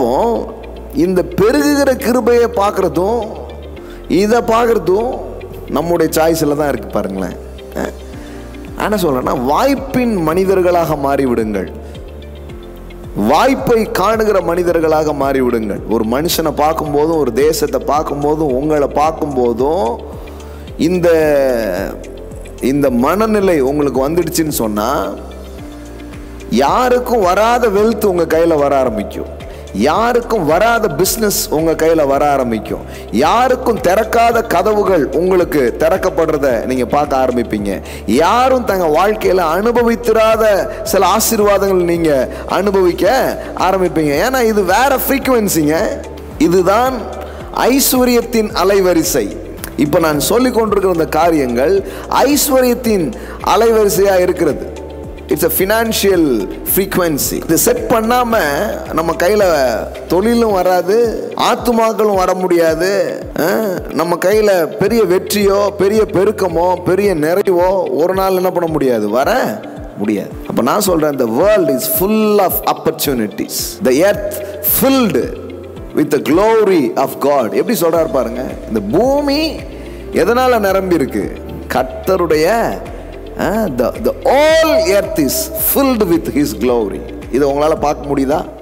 அப்போ இந்த பெருகுகிற கிருபையை பார்க்குறதும் இதை பார்க்குறதும் நம்முடைய சாய்ஸில் தான் இருக்குது பாருங்களேன் அஹ். என்ன சொல்கிறேன்னா வாய்ப்பின் மனிதர்களாக மாறிவிடுங்கள் வாய்ப்பை காணுகிற மனிதர்களாக மாறிவிடுங்கள் ஒரு மனுஷனை பார்க்கும்போதும் ஒரு தேசத்தை பார்க்கும்போதும் உங்களை பார்க்கும்போதும் இந்த இந்த மனநிலை உங்களுக்கு வந்துடுச்சுன்னு சொன்னால் யாருக்கும் வராத வெல்த் உங்கள் கையில் வர ஆரம்பிக்கும் யாருக்கும் வராத பிஸ்னஸ் உங்கள் கையில் வர ஆரம்பிக்கும் யாருக்கும் திறக்காத கதவுகள் உங்களுக்கு திறக்கப்படுறத நீங்கள் பார்க்க ஆரம்பிப்பீங்க யாரும் தங்கள் வாழ்க்கையில் அனுபவித்திராத சில ஆசீர்வாதங்கள் நீங்கள் அனுபவிக்க ஆரம்பிப்பீங்க ஏன்னா இது வேற ஃப்ரீக்குவென்சிங்க இதுதான் ஐஸ்வர்யத்தின் அலைவரிசை இப்போ நான் சொல்லிக் கொண்டிருக்கிற இந்த காரியங்கள் ஐஸ்வர்யத்தின் அலைவரிசையாக இருக்கிறது இட்ஸ் அ ஃபினான்ஷியல் ஃப்ரீக்வன்சி இது செட் பண்ணாமல் நம்ம கையில் தொழிலும் வராது ஆத்துமாக்களும் வர முடியாது அஹ், நம்ம கையில் பெரிய வெற்றியோ பெரிய பெருக்கமோ பெரிய நிறைவோ ஒரு நாள் என்ன பண்ண முடியாது வர முடியாது அப்போ நான் சொல்கிறேன் the world is full of opportunities the earth filled with the glory of God எப்படி சொல்றாரு பாருங்க இந்த பூமி எதனால நிரம்பி இருக்கு கர்த்தருடைய the all earth is filled with his glory இதை உங்களால் பார்க்க முடியுதா